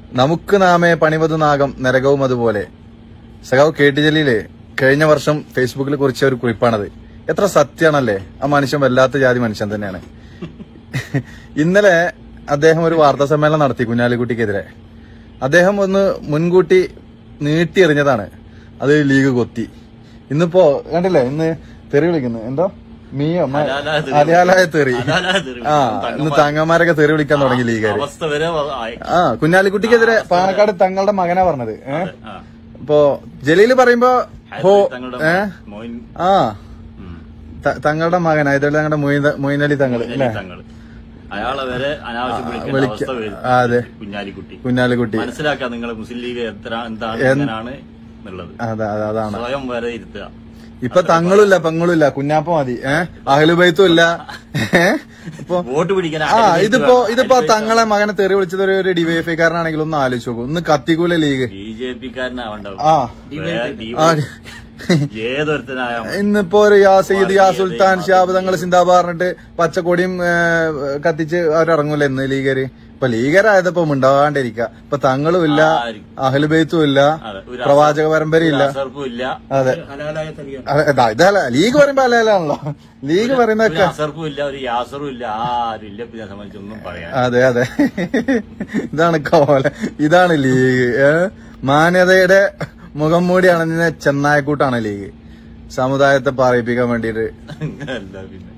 നമുക്ക് നാമേ പണിവത് നാഗം നരകവും അതുപോലെ സഖാവ് കെ ടി ജലീല് കഴിഞ്ഞ വർഷം ഫേസ്ബുക്കിൽ കുറിച്ച ഒരു കുറിപ്പാണത് എത്ര സത്യാണല്ലേ ആ മനുഷ്യൻ വല്ലാത്ത ജാതി മനുഷ്യൻ തന്നെയാണ് ഇന്നലെ അദ്ദേഹം ഒരു വാർത്താ സമ്മേളനം നടത്തി കുഞ്ഞാലിക്കുട്ടിക്കെതിരെ അദ്ദേഹം ഒന്ന് മുൻകൂട്ടി നീട്ടി എറിഞ്ഞതാണ് അത് ലീഗ് കൊത്തി ഇന്നിപ്പോ കണ്ടില്ലേ ഇന്ന് തെറി വിളിക്കുന്നു എന്തോ മീയോ മ- ഹലാലായ തെറി. ഹലാലായ തെറി ഹലാലായ തെറി. ആ ഇന്ന് തങ്ങന്മാരൊക്കെ തെറി വിളിക്കാൻ തുടങ്ങി ലീഗുകാര് അവസ്ഥ വരെ വ- ആയി. ആ കുഞ്ഞാലിക്കുട്ടിക്കെതിരെ പാണക്കാട് തങ്ങളുടെ മകനാ പറഞ്ഞത് ഏ ആ. ഇപ്പോ ജലീല് പറയുമ്പോ ഹോ തങ്ങളുടെ ഏ മോയിൻ ആ ഉം. ത- തങ്ങളുടെ മകൻ അതിൽ തങ്ങളുടെ മൊയിനലി തങ്ങൾ അല്ലേ തങ്ങൾ അയാളെ വരെ അനാവശ്യം വിളിക്കേണ്ട വിളിക്ക- അവസ്ഥ വരും ആ, അതെ. കുഞ്ഞാലിക്കുട്ടി കുഞ്ഞാലിക്കുട്ടി മനസ്സിലാക്കാൻ നിങ്ങൾ മുസ്ലിം ലീഗ് എത്ര എന്താണ് എന്ത്- എങ്ങനെയാണ് എന്നുള്ളത് അതാ അതാ- അതാണ് സ്വയം വരെ ഇരുത്തുക ഇപ്പൊ തങ്ങളുമില്ല പെങ്ങളുമില്ല കുഞ്ഞാപ്പ മതി ഏഹ് അഹലുബൈത്തും ഇല്ല ഏഹ് ഇപ്പൊ വോട്ട് പിടിക്കാൻ ആ ഇതിപ്പോ ഇതിപ്പോ തങ്ങളെ മകനെ തെറി വിളിച്ചത് ഒരു- ഒരു ഡിവൈഎഫ്ഐ കാരനാണെങ്കിൽ ഒന്ന് ആലോചിച്ച് നോക്കൂ ഒന്ന് കത്തിക്കൂല ലീഗ് ബി ജെ പി കാരനാവണ്ട ആ ആ ഏതൊരുത്തനായ ഇന്നിപ്പോ ഒരു യാ സയ്യിദ് യാ സുൽത്താൻ ഷിയാബ് തങ്ങൾ സിന്ദാബ് പറഞ്ഞിട്ട് പച്ചക്കൊടിയും ഏ, കത്തിച്ച് അവരിറങ്ങൂല ഇന്ന് ലീഗര് ഇപ്പൊ ലീഗരായതിപ്പോ മിണ്ടാണ്ടിരിക്ക ഇപ്പൊ തങ്ങളും ഇല്ല ആരും. അഹലുബൈത്തും ഇല്ല അതെ, ഒരു പ്രവാചക പരമ്പരയില്ല അസർപ്പും ഇല്ല അതെ ഹലാലായ തെറിയാണ്. അതെ, ഇതാ, ഇതല്ല ലീഗ് പറയുമ്പോ അല്ലാണല്ലോ ലീഗ് ഒരു പറയുന്നൊക്കെ അസർപ്പും ഇല്ല ഒരു യാസറും ഇല്ല ആരും ഇല്ല പിന്നെ സംബന്ധിച്ചൊന്നും പറയാൻ അതെ അതെ ഇതാണ് കോല ഇതാണ് ലീഗ് ഏ? മാന്യതയുടെ മുഖം മൂടി അണഞ്ഞ ചെന്നായക്കൂട്ടാണ് ലീഗ് സമുദായത്തെ പറയിപ്പിക്കാൻ വേണ്ടിയിട്ട് അങ്ങനല്ല പിന്നെ